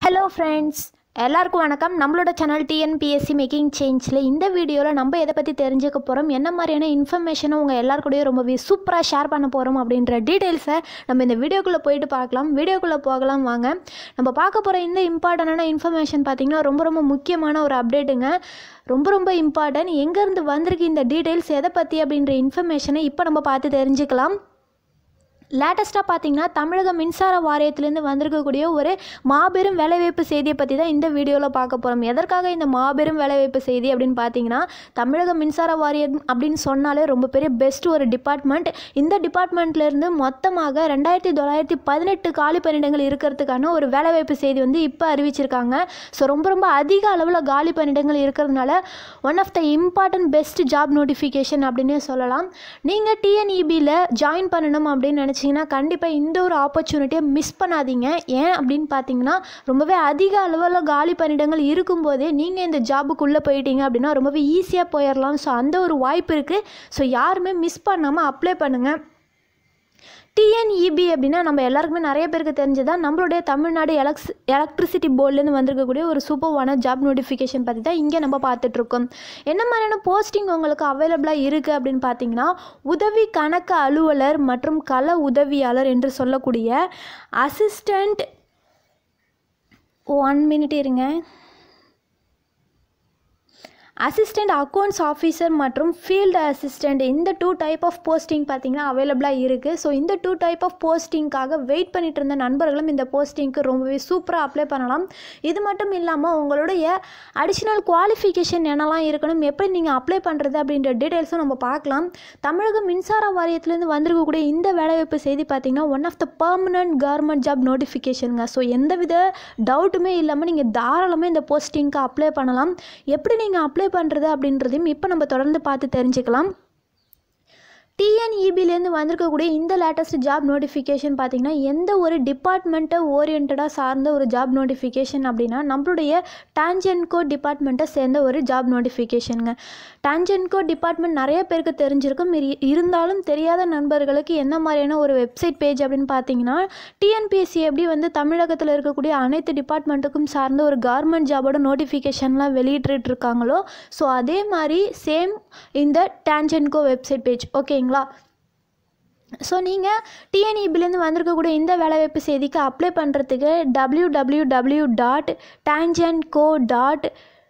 hello friends எல்லாருக்கும் வணக்கம் நம்மளோட சேனல் டிஎன்பிஎஸ்சி மேக்கிங் சேஞ்சில் இந்த வீடியோவில் நம்ம எதை பற்றி தெரிஞ்சுக்க போகிறோம் என்ன மாதிரியான இன்ஃபர்மேஷனை உங்கள் எல்லாருக்கூடயும் ரொம்பவே சூப்பராக ஷேர் பண்ண போகிறோம் அப்படின்ற டீட்டெயில்ஸை நம்ம இந்த வீடியோக்குள்ளே போயிட்டு பார்க்கலாம் வீடியோக்குள்ளே போகலாம் வாங்க நம்ம பார்க்க போகிற இந்த இம்பார்ட்டண்டான இன்ஃபர்மேஷன் பார்த்திங்கன்னா ரொம்ப ரொம்ப முக்கியமான ஒரு அப்டேட்டுங்க ரொம்ப ரொம்ப இம்பார்ட்டன்ட் எங்கேருந்து வந்திருக்கு இந்த டீட்டெயில்ஸ் எதை பற்றி அப்படின்ற இன்ஃபர்மேஷனை இப்போ நம்ம பார்த்து தெரிஞ்சுக்கலாம் லேட்டஸ்ட்டாக பார்த்தீங்கன்னா தமிழக மின்சார வாரியத்திலேருந்து வந்திருக்கக்கூடிய ஒரு மாபெரும் வேலைவாய்ப்பு செய்தியை பற்றி தான் இந்த வீடியோவில் பார்க்க போகிறோம் எதற்காக இந்த மாபெரும் வேலைவாய்ப்பு செய்தி அப்படின்னு பார்த்தீங்கன்னா தமிழக மின்சார வாரியம் அப்படின்னு சொன்னாலே ரொம்ப பெரிய பெஸ்ட் ஒரு டிபார்ட்மெண்ட் இந்த டிபார்ட்மெண்ட்லேருந்து மொத்தமாக ரெண்டாயிரத்தி தொள்ளாயிரத்தி பதினெட்டு காலி பணியிடங்கள் இருக்கிறதுக்கான ஒரு வேலைவாய்ப்பு செய்தி வந்து இப்போ அறிவிச்சிருக்காங்க ஸோ ரொம்ப ரொம்ப அதிக அளவில் காலி பணியிடங்கள் இருக்கிறதுனால one of the important best job notification அப்படின்னே சொல்லலாம் நீங்கள் டிஎன்இபியில் ஜாயின் பண்ணணும் அப்படின்னு நினச்சிங்கன்னா கண்டிப்பாக இந்த ஒரு ஆப்பர்ச்சுனிட்டியை மிஸ் பண்ணாதீங்க ஏன் அப்படின்னு பார்த்தீங்கன்னா ரொம்பவே அதிக அளவில் காலி பணியிடங்கள் இருக்கும்போதே நீங்கள் இந்த ஜாபுக்குள்ளே போயிட்டீங்க அப்படின்னா ரொம்பவே ஈஸியாக போயிடலாம் ஸோ அந்த ஒரு வாய்ப்பு இருக்குது ஸோ யாருமே மிஸ் பண்ணாமல் அப்ளை பண்ணுங்கள் டிஎன்இபி அப்படின்னா நம்ம எல்லாருக்குமே நிறைய பேருக்கு தெரிஞ்சதான் நம்மளுடைய தமிழ்நாடு எலக்ஸ் எலக்ட்ரிசிட்டி போர்ட்லேருந்து வந்திருக்கக்கூடிய ஒரு சூப்பர்வான ஜாப் நோட்டிஃபிகேஷன் பற்றி தான் இங்கே நம்ம பார்த்துட்ருக்கோம் என்ன மாதிரியான போஸ்டிங் உங்களுக்கு அவைலபிளாக இருக்குது அப்படின்னு பார்த்தீங்கன்னா உதவி கணக்கு அலுவலர் மற்றும் கள உதவியாளர் என்று சொல்லக்கூடிய அசிஸ்டண்ட் ஒன் மினிட் இருங்க அசிஸ்டண்ட் அக்கௌண்ட்ஸ் ஆஃபீஸர் மற்றும் ஃபீல்டு அசிஸ்டண்ட் இந்த டூ டைப் ஆஃப் போஸ்டிங் பார்த்தீங்கன்னா அவைலபிளாக இருக்குது ஸோ இந்த டூ டைப் ஆஃப் போஸ்டிங்காக வெயிட் பண்ணிட்டு இருந்த நண்பர்களும் இந்த போஸ்டிங்க்கு ரொம்பவே சூப்பராக அப்ளை பண்ணலாம் இது மட்டும் இல்லாமல் உங்களுடைய அடிஷ்னல் குவாலிஃபிகேஷன் என்னெல்லாம் இருக்கணும் எப்படி நீங்கள் அப்ளை பண்ணுறது அப்படின்ற டீட்டெயில்ஸும் நம்ம பார்க்கலாம் தமிழக மின்சார வாரியத்திலேருந்து வந்திருக்கக்கூடிய இந்த வேலைவாய்ப்பு செய்தி பார்த்தீங்கன்னா one of the permanent government job நோட்டிஃபிகேஷனுங்க ஸோ எந்தவித டவுட்டுமே இல்லாமல் நீங்கள் தாராளமாக இந்த போஸ்டிங்க்கு அப்ளை பண்ணலாம் எப்படி நீங்கள் அப்ளை பண்ணுறது அப்படின்றதையும் இப்போ நம்ம தொடர்ந்து பார்த்து தெரிஞ்சுக்கலாம் டிஎன்இபிலேருந்து வந்திருக்கக்கூடிய இந்த லேட்டஸ்ட் ஜாப் நோட்டிஃபிகேஷன் பார்த்தீங்கன்னா எந்த ஒரு டிபார்ட்மெண்ட்டை ஓரியன்டாக சார்ந்த ஒரு ஜாப் நோட்டிஃபிகேஷன் அப்படின்னா நம்மளுடைய டான்ஜென்கோ டிபார்ட்மெண்ட்டை சேர்ந்த ஒரு ஜாப் நோட்டிஃபிகேஷனுங்க டான்ஜென்கோ டிபார்ட்மெண்ட் நிறைய பேருக்கு தெரிஞ்சிருக்கும் இரு- இருந்தாலும் தெரியாத நண்பர்களுக்கு என்ன மாதிரியான ஒரு வெப்சைட் பேஜ் அப்படின்னு பார்த்தீங்கன்னா டிஎன்பிஎஸ்சி எப்படி வந்து தமிழகத்தில் இருக்கக்கூடிய அனைத்து டிபார்ட்மெண்ட்டுக்கும் சார்ந்த ஒரு கவர்மெண்ட் ஜாபோட நோட்டிஃபிகேஷன்லாம் வெளியிட்டு இருக்காங்களோ ஸோ அதே மாதிரி சேம் இந்த டான்ஜென்கோ வெப்சைட் பேஜ் ஓகேங்களா ஸோ நீங்கள் டிஎன்இபிலேருந்து வந்திருக்கக்கூடிய இந்த வேலைவாய்ப்பு செய்திக்கு அப்ளை பண்ணுறதுக்கு W W W dot TANGEDCO dot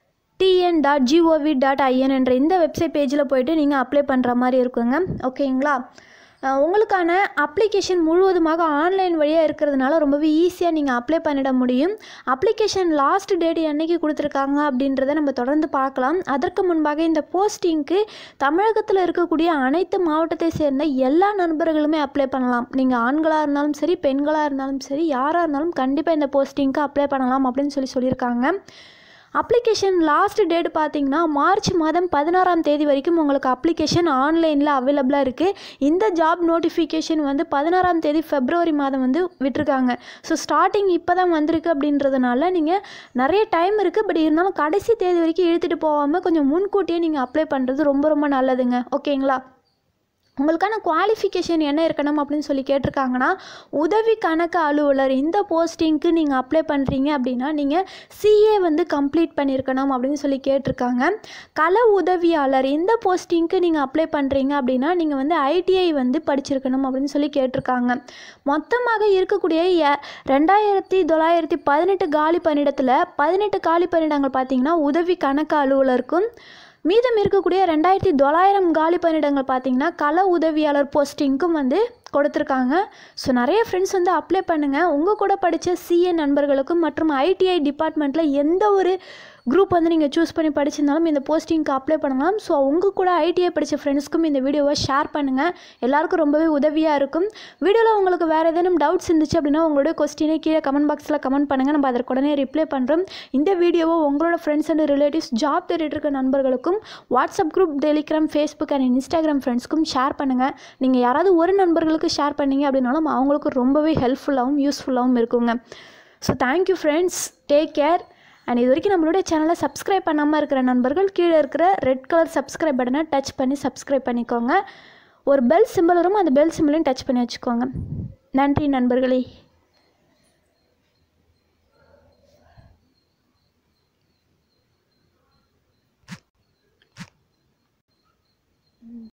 TN dot GOV dot IN என்ற இந்த வெப்சைட் பேஜில் போயிட்டு நீங்கள் அப்ளை பண்ணுற மாதிரி இருக்குங்க ஓகேங்களா அஹ் உங்களுக்கான அப்ளிகேஷன் முழுவதுமாக ஆன்லைன் வழியாக இருக்கிறதுனால ரொம்பவே ஈஸியாக நீங்கள் அப்ளை பண்ணிட முடியும் அப்ளிகேஷன் லாஸ்ட் டேட் என்னைக்கு கொடுத்துருக்காங்க அப்படின்றத நம்ம தொடர்ந்து பார்க்கலாம் அதற்கு முன்பாக இந்த போஸ்டிங்க்கு தமிழகத்தில் இருக்கக்கூடிய அனைத்து மாவட்டத்தை சேர்ந்த எல்லா நண்பர்களுமே அப்ளை பண்ணலாம் நீங்கள் ஆண்களாக இருந்தாலும் சரி பெண்களாக இருந்தாலும் சரி யாராக இருந்தாலும் கண்டிப்பாக இந்த போஸ்டிங்க்கு அப்ளை பண்ணலாம் அப்படின்னு சொல்லி சொல்லியிருக்காங்க அப்ளிகேஷன் லாஸ்ட் டேட் பார்த்தீங்கன்னா மார்ச் மாதம் பதினாறாம் தேதி வரைக்கும் உங்களுக்கு அப்ளிகேஷன் ஆன்லைனில் அவைலபிளாக இருக்குது இந்த ஜாப் நோட்டிஃபிகேஷன் வந்து பதினாறாம் தேதி ஃபெப்ரவரி மாதம் வந்து விட்டிருக்காங்க ஸோ ஸ்டார்டிங் இப்போ தான் வந்திருக்கு அப்படின்றதுனால நீங்கள் நிறைய டைம் இருக்குது பட் இருந்தாலும் கடைசி தேதி வரைக்கும் இழுத்துட்டு போகாமல் கொஞ்சம் முன்கூட்டியே நீங்கள் அப்ளை பண்ணுறது ரொம்ப ரொம்ப நல்லதுங்க ஓகேங்களா உங்களுக்கான குவாலிஃபிகேஷன் என்ன இருக்கணும் அப்படின்னு சொல்லி கேட்டிருக்காங்கன்னா உதவி கணக்கு அலுவலர் இந்த போஸ்டிங்க்கு நீங்கள் அப்ளை பண்ணுறீங்க அப்படின்னா நீங்கள் சிஏ வந்து கம்ப்ளீட் பண்ணியிருக்கணும் அப்படின்னு சொல்லி கேட்டிருக்காங்க கள உதவியாளர் இந்த போஸ்டிங்க்கு நீங்கள் அப்ளை பண்ணுறீங்க அப்படின்னா நீங்கள் வந்து ஐடிஐ வந்து படிச்சிருக்கணும் அப்படின்னு சொல்லி கேட்டிருக்காங்க மொத்தமாக இருக்கக்கூடிய எ- ரெண்டாயிரத்தி தொள்ளாயிரத்தி பதினெட்டு காலி பணியிடத்தில் பதினெட்டு காலி பணியிடங்கள் பார்த்தீங்கன்னா உதவி கணக்கு அலுவலருக்கும் மீதம் இருக்கக்கூடிய ரெண்டாயிரத்தி தொள்ளாயிரம் காலி பணியிடங்கள் பார்த்தீங்கன்னா கள உதவியாளர் போஸ்டிங்க்கும் வந்து கொடுத்துருக்காங்க ஸோ நிறைய ஃப்ரெண்ட்ஸ் வந்து அப்ளை பண்ணுங்கள் உங்கள் கூட படித்த சிஏ நண்பர்களுக்கும் மற்றும் ஐடிஐ டிபார்ட்மெண்ட்டில் எந்த ஒரு குரூப் வந்து நீங்கள் சூஸ் பண்ணி படிச்சிருந்தாலும் இந்த போஸ்டிங்க்கு அப்ளை பண்ணலாம் ஸோ உங்கள் கூட ஐடிஐ படித்த ஃப்ரெண்ட்ஸ்க்கும் இந்த வீடியோவை ஷேர் பண்ணுங்கள் எல்லாருக்கும் ரொம்பவே உதவியாக இருக்கும் வீடியோவில் உங்களுக்கு வேறு ஏதேனும் டவுட்ஸ் இருந்துச்சு அப்படின்னா உங்களுடைய கொஸ்டினை கீழே கமெண்ட் பாக்ஸில் கமெண்ட் பண்ணுங்கள் நம்ம அதற்கு உடனே ரிப்ளை பண்ணுறோம் இந்த வீடியோவை உங்களோட ஃப்ரெண்ட்ஸ் அண்ட் ரிலேட்டிவ்ஸ் ஜாப் தேடிட்டு இருக்க நண்பர்களுக்கும் WhatsApp group Telegram Facebook and Instagram ஃப்ரெண்ட்ஸ்க்கும் ஷேர் பண்ணுங்கள் நீங்கள் யாராவது ஒரு நண்பர்களுக்கு ஷேர் பண்ணீங்க அப்படின்னாலும் அவங்களுக்கு ரொம்பவே ஹெல்ப்ஃபுல்லாகவும் யூஸ்ஃபுல்லாகவும் இருக்குங்க so thank you friends take care and இது வரைக்கும் நம்மளுடைய சேனலை சப்ஸ்கிரைப் பண்ணாமல் இருக்கிற நண்பர்கள் கீழே இருக்கிற ரெட் கலர் சப்ஸ்கிரைப் பட்டனை டச் பண்ணி சப்ஸ்கிரைப் பண்ணிக்கோங்க ஒரு பெல் சிம்பிள் வரும் அந்த பெல் சிம்பிளையும் டச் பண்ணி வச்சுக்கோங்க நன்றி நண்பர்களே